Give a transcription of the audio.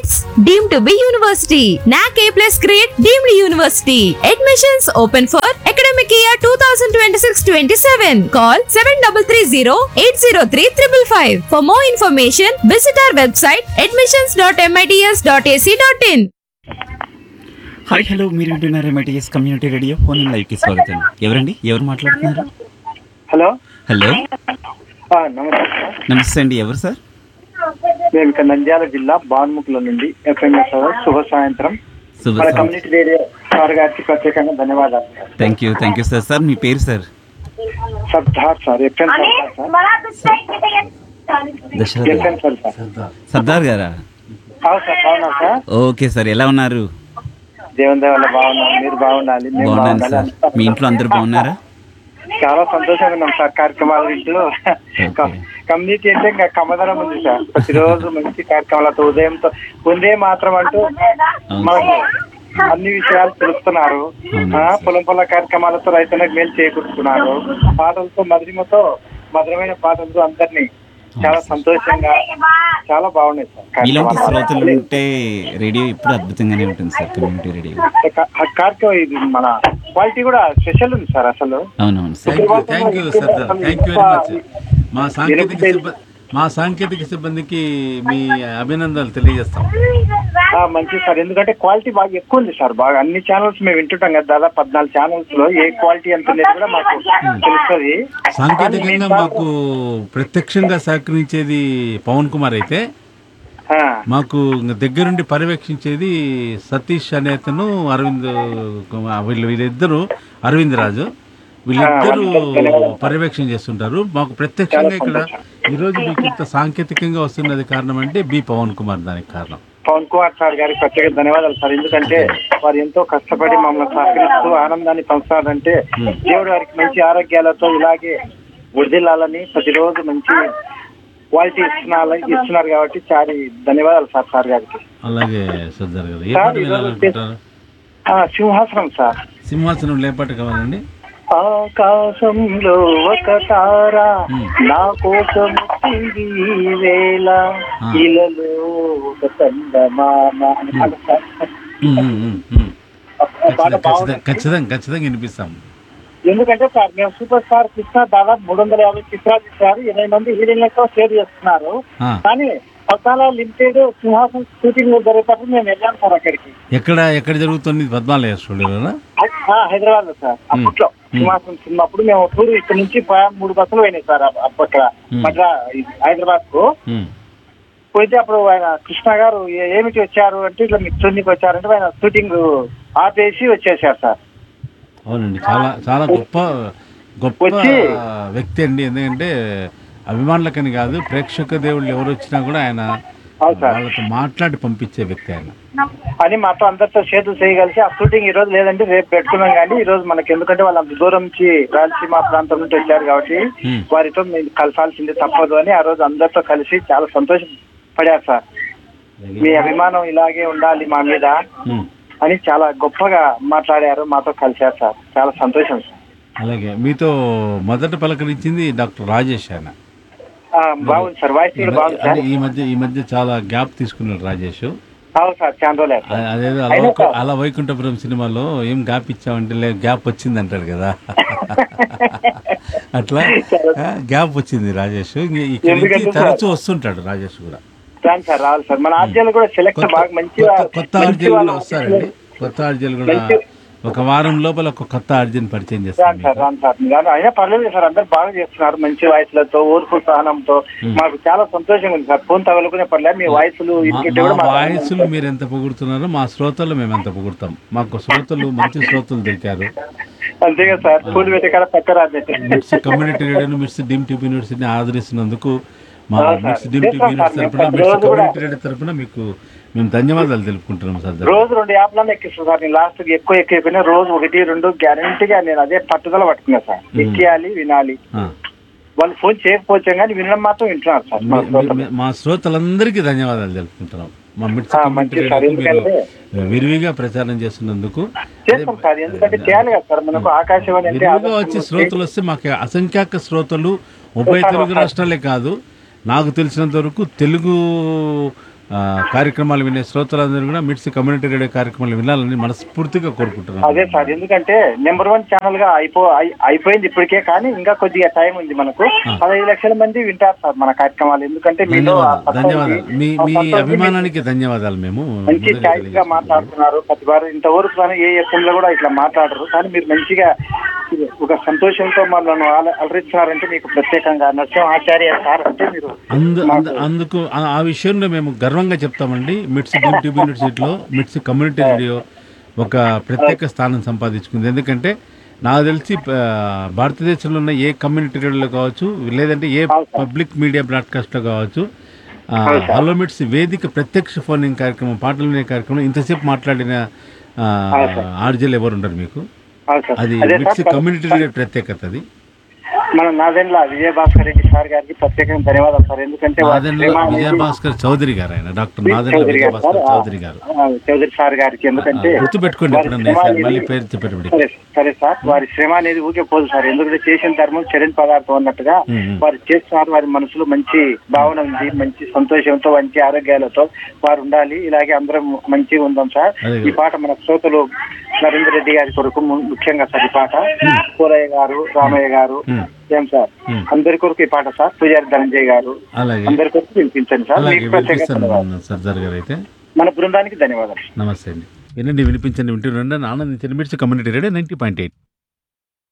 MITS deemed to be university. NAC A plus grade deemed university. Admissions open for academic year 2026-27. Call 7330-803-555. For more information, visit our website admissions.mits.ac.in. Hi hello మీరు వింటున్నారు MITS community radio phone in లైవ్కి స్వాగతం ఎవరండి ఎవరు మాట్లాడుతున్నారు hello hello ఆ, నమస్తే sir నమస్తే అండి ఎవరు సార్ మేము ఇక్కడ నంద్యాల జిల్లా బాన్ముఖుల నుండి ఎఫ్ఎంఎస్ సార్ శుభ సాయంత్రం శుభ మన కమ్యూనిటీ రేడియో సార్ గారికి ప్రత్యేకంగా ధన్యవాదాలు sir thank you thank you sir sir మీ పేరు sir Sardar sir FM Sardar sir Dasaratha FM Sardar Sardar గారా అవును సార్ బాగున్నాం సార్ ఓకే సార్ ఎలా ఉన్నారు దేవుని దయ వల్ల బాగున్నాం మీరు బాగుండాలి మేము బాగున్నాను బాగుండాలి సార్ అంతా మీ ఇంట్లో అందరు బాగున్నారా చాలా సంతోషంగా ఉన్నాం సార్ కార్యక్రమాలు వింటూ కమ్యూనిటీ అంటే ఇంకా కమదనం ఉంది సార్ ప్రతిరోజు మంచి కార్యక్రమాలతో ఉదయంతో ఉందే మాత్రం అంటూ మనకు అన్ని విషయాలు తెలుస్తున్నారు అవును. ఆ, పొలం పొల కార్యక్రమాలతో రైతులకు మేలు చేకూరుతున్నారు పాటలతో మధురిమతో మధురమైన పాటలతో అందరినీ చాలా సంతోషంగా చాలా బాగున్నాయి సార్ ఇలాంటి కార్యక్రమాలు. శ్రోతలు ఉంటే రేడియో ఎప్పుడు అద్భుతంగానే ఉంటుంది సార్ కమ్యూనిటీ రేడియో కా- ఆ కార్యక్రమం ఇది మన క్వాలిటీ కూడా స్పెషల్ ఉంది సార్ అసలు అవునవును sir thank you thank you Sardar thank you very much మా సాంకేతిక సిబ్బంది మా సాంకేతిక సిబ్బందికి మీ అభినందనలు తెలియజేస్తాం ఆ, మంచిది సార్ ఎందుకంటే క్వాలిటీ బాగా ఎక్కువ ఉంది సార్ బాగా అన్ని ఛానల్స్ మేము వింటుంటాం కదా దాదాపు పద్నాలుగు ఛానల్స్ లో ఏ క్వాలిటీ ఎంత ఉండేది కూడా మాకు తెలుస్తుంది సాంకేతికంగా మాకు ప్రత్యక్షంగా సహకరించేది పవన్ కుమార్ అయితే ఆ, మాకు ఇంక దగ్గరుండి పర్యవేక్షించేది సతీష్ అనే అతను అరవింద్ కుమార్ వీళ్ళు వీళ్ళిద్దరు అరవింద్ రాజు వీళ్ళిద్దరూ పర్యవేక్షణ చేస్తుంటారు మాకు ప్రత్యక్షంగా ఇక్కడ ఈరోజు మీకు ఇంత సాంకేతికంగా వస్తున్నది కారణం అంటే బి పవన్ కుమార్ దానికి కారణం పవన్ కుమార్ సార్ గారికి ప్రత్యేక ధన్యవాదాలు సార్ ఎందుకంటే వారు ఎంతో కష్టపడి మమ్మల్ని సహకరిస్తూ ఆనందాన్ని పంచుతారంటే దేవుడు వారికి మంచి ఆరోగ్యాలతో ఇలాగే వృద్ధిల్లాలని ప్రతిరోజు మంచి క్వాలిటీ ఇస్తున్నారు ఇస్తున్నారు కాబట్టి చాలా ధన్యవాదాలు సార్ సార్ గారికి అలాగే సర్దార్ గారు ఏ సార్, పాట ఈరోజు వినాలనుకుంటారు ఆ, సింహాసనం సార్ సింహాసనం ఏ పాట కావాలండి ఆకాశంలో ఒక తార నా కోసం వచ్చింది ఈ వేళ ఇలలో ఒక చందమామ అని పాట సార్. ఉమ్, ఉమ్, ఉమ్, ఉమ్. ఆ పాట ఖచ్చితంగా బాగుంది. ఖచ్చితంగా ఖచ్చితంగా ఖచ్చితంగా వినిపిస్తాం ఎందుకంటే సార్ మేము సూపర్ స్టార్ కృష్ణ దాదాపు మూడు వందల యాభై చిత్రాలు ఇచ్చారు ఇరవై మంది హీరోయిన్లతో షేర్ చేస్తున్నారు ఆ, కానీ పద్నాలుగు లిమిటెడ్ సింహాసనం షూటింగ్ జరిగేటప్పుడు మేము వెళ్ళాం సార్ అక్కడికి ఎక్కడ ఎక్కడ జరుగుతుంది పద్మాలయ స్టూడియోలోనా హైదరాబాద్ లో సార్ అప్పట్లో సింహాసనం సినిమా అప్పుడు మేము టూర్ ఇక్కడ నుంచి ప- మూడు బస్సులు పోయినాయి సార్ అప్ప- అక్కడ మద్రా హైదరాబాద్ కు ఉమ్, పోయితే అప్పుడు ఆయన కృష్ణ గారు ఏ- ఏమిటి వచ్చారు అంటే ఇట్లా మిత్రునికి వచ్చారంటే ఆయన షూటింగ్ ఆపేసి వచ్చేసారు సార్ అవునండి చాలా చాలా గొప్ప గొప్ప వచ్చి- వ్యక్తి అండి ఎందుకంటే అభిమానులకని కాదు ప్రేక్షక దేవుళ్ళు ఎవరు వచ్చినా కూడా ఆయన అవును సార్ వాళ్ళతో మాట్లాడి పంపించే వ్యక్తి ఆయన అని మాతో అందరితో చేతులు చేయగలిసి ఆ షూటింగ్ ఈ రోజు లేదంటే రేపు పెట్టుకున్నాం కానీ ఈ రోజు మనకి ఎందుకంటే వాళ్ళు అంత దూరం నుంచి రాయలసీమ ప్రాంతం నుంచి వచ్చారు కాబట్టి Hmm. వారితో మేము కలసాల్సింది తప్పదు అని ఆ రోజు అందరితో కలిసి చాలా సంతోషం పడారు సార్ మీ అభిమానం ఇలాగే ఉండాలి మా మీద ఉమ్, అని చాలా గొప్పగా మాట్లాడారు మాతో కలిశారు సార్ చాలా సంతోషం సార్ అలాగే మీతో మొదట పలకరించింది డాక్టర్ రాజేష్ ఆయన ఆ, బాగుంది సార్ వాయిస్ కూడా బాగుంది సార్ అంటే ఈ మధ్య ఈ మధ్య చాలా గ్యాప్ తీసుకున్నాడు రాజేష్ అవును సార్ చాలా రోజులు అయ్యారు సార్. అ- అదేదో అలా వైకు- అలా వైకుంఠపురం సినిమాలో ఏం గ్యాప్ ఇచ్చామంటే లే గ్యాప్ వచ్చింది అంటాడు కదా అట్లా ఆ, గ్యాప్ వచ్చింది రాజేష్ ఇంక ఇక్కడి నుంచి ఎందుకంటే తరచూ వస్తుంటాడు రాజేష్ కూడా రాను సార్ రావాలి సార్ మన ఆర్జీలు కూడా సెలెక్ట్ కొత్త బాగా మంచిగా కొత్త- కొత్త మంచి ఆర్జీలు వాళ్ళ కూడా వస్తారండి కొత్త ఆర్జీలు కూడా మంచి- ఒక వారం లోపల ఒక కొత్త ఆర్జీని పరిచయం రాను చేస్తాను సార్ రాను సార్ కానీ అయినా పర్లేదు సార్ అందరు బాగా చేస్తున్నారు మంచి వాయిస్లతో ఓర్పు సహనంతో మాకు చాలా సంతోషంగా ఉంది సార్ ఫోన్ తగలుకునే పర్లేదు మీ వాయిస్లు ఇంటికి కూడా మా మాకు వాయిస్లు మీరు ఎంత పొగుడుతున్నారో మా శ్రోతలు మేము ఎంత పొగుడతాం మాకు శ్రోతలు మంచి శ్రోతలు దొరికారు అంతేగా సార్ పూలు పెట్టే కాడ పక్క రాదంటే మిర్చి కమ్యూనిటీ రేడియోను మిర్చి డీమ్ టీవీ యూనివర్సిటీని ఆదరిస్తున్నందుకు మా అవును సార్. మిర్చి డీమ్ టీవీ చేస్తాం సార్. యూనివర్సిటీ తరపున మేము మిర్చి ప్రతిరోజు కూడా- కమ్యూనిటీ రేడియో తరపున మీకు మేము ధన్యవాదాలు తెలుపుకుంటున్నాం సార్ రోజు రెండు యాప్లను ఎక్కిస్తాను సార్ నేను లాస్ట్ ఎక్కువ ఎక్కిపోయినా రోజు ఒకటి రెండు గ్యారంటీగా నేను అదే పట్టుదల పట్టుకున్నా సార్ ఎక్కియాలి వినాలి ఆ. వాళ్ళు ఫోన్ చేయకపోవచ్చు కానీ వినడం మాత్రం వింటున్నారు సార్ మా మీ- శ్రోతలు. మీ- మా శ్రోతలందరికీ ధన్యవాదాలు తెలుపుకుంటున్నాం మా మిర్చి ఆ, కమ్యూనిటీ మంచిది సార్. రేడియోకు మీరు ఎందుకంటే- విరివిగా ప్రచారం చేస్తున్నందుకు చేస్తాం సార్ ఎందుకంటే చేయాలి కదా సార్ మనకు ఆకాశవాణి అంటే విరివిగా వచ్చి శ్రోతలు వస్తే మాకు అసంఖ్యాక శ్రోతలు ఉభయ తెలుగు రాష్ట్రాలే కాదు నాకు తెలిసినంత వరకు తెలుగు ఆ, కార్యక్రమాలు వినే శ్రోతలందరూ కూడా మిట్స్ కమ్యూనిటీ రేడియో కార్యక్రమాలు వినాలని మనస్ఫూర్తిగా కోరుకుంటున్నాను అదే సార్ ఎందుకంటే నెంబర్ వన్ ఛానల్ గా అయిపో అయి- అయిపోయింది ఇప్పటికే కానీ ఇంకా కొద్దిగా టైం ఉంది మనకు పదహైదు లక్షల మంది వింటారు సార్ మన కార్యక్రమాలు ఎందుకంటే మీలో ఆ ధన్యవాదాలు సత్తా ఉంది. ధన్యవాదాలు మీ ఆ మీ సత్తా ఉంది. అభిమానానికి ధన్యవాదాలు మేము మంచి ముందుగా ఛాయిస్ గా తెలియజేస్తున్నాము. మాట్లాడుతున్నారు ప్రతి వారు ఇంతవరకు కానీ ఏ ఎఫ్ఎం లో కూడా ఇట్లా మాట్లాడరు కానీ మీరు మంచిగా ఒక సంతోషంతో మనల్ని అల- అలరించినారంటే మీకు ప్రత్యేకంగా నరసింహ ఆచార్య సార్ అంటే మీరు అందు అందు- మాకు- అందుకు ఆ- ఆ విషయంలో మేము గర్వంగా చెప్తామండి మిట్స్ డ్రీమ్ ట్యూబ్ యూనివర్సిటీలో మిట్స్ కమ్యూనిటీ రేడియో ఒక ప్రత్యేక స్థానం సంపాదించుకుంది ఎందుకంటే నాకు తెలిసి ఆ, భారతదేశంలో ఉన్న ఏ కమ్యూనిటీ రేడియోలో కావచ్చు లేదంటే ఏ పబ్లిక్ మీడియా బ్రాడ్కాస్ట్లో కావచ్చు ఆ, హలో మిట్స్ వేదిక ప్రత్యక్ష ఫోనింగ్ కార్యక్రమం పాటలు వినే కార్యక్రమం ఇంతసేపు మాట్లాడిన ఆర్జీలు ఎవరు ఉండరు మీకు అవును సార్. అది అదే మిట్స్ సార్ కమ్యూనిటీ రేడియో ప్రత్యేకత అది మన నాదెండ్ల విజయభాస్కర్ రెడ్డి సార్ గారికి ప్రత్యేకంగా ధన్యవాదాలు సార్ ఎందుకంటే వారి నాదెండ్ల శ్రమ అనేది- విజయభాస్కర్ చౌదరి గారు ఆయన డాక్టర్ నాదెండ్ల చౌదరి గారు సార్ విజయభాస్కర్ చౌదరి గారు ఆ, చౌదరి సార్ గారికి ఎందుకంటే గుర్తుపెట్టుకోండి వారి ఎప్పుడన్నా శ్రమ సార్ అనేది- మళ్ళీ పేరు చెప్పేటప్పుడు సరే సరే సార్ వారి శ్రమ అనేది ఊకే పోదు సార్ ఎందుకంటే చేసిన ధర్మం చెడిన పదార్థం అన్నట్టుగా మ్మ్. వారు చేస్తున్నారు వారి మనసులో మంచి భావన ఉంది మంచి సంతోషంతో మంచి ఆరోగ్యాలతో వారు ఉండాలి ఇలాగే అందరం మంచిగా ఉందాం సార్ అదే ఈ పాట మన శ్రోతలు నరేంద్ర రెడ్డి గారి కొరకు ము- ముఖ్యంగా సార్ ఈ పాట పూరయ్య గారు రామయ్య గారు మ్మ్. ఏం సార్ మ్మ్. అందరి కొరకు ఈ పాట సార్ పూజారి ధనంజయ్ గారు అలాగే అందరి కొరకు వినిపించండి సార్ అలాగే మీకు ప్రత్యేక వినిపిస్తాను ధన్యవాదాలు. సర్దార్ గారు అయితే మన బృందానికి ధన్యవాదాలు నమస్తే అండి వినండి వినిపించండి వింటున్నాండి ఆనందించండి Mirchi community radio ninety point eight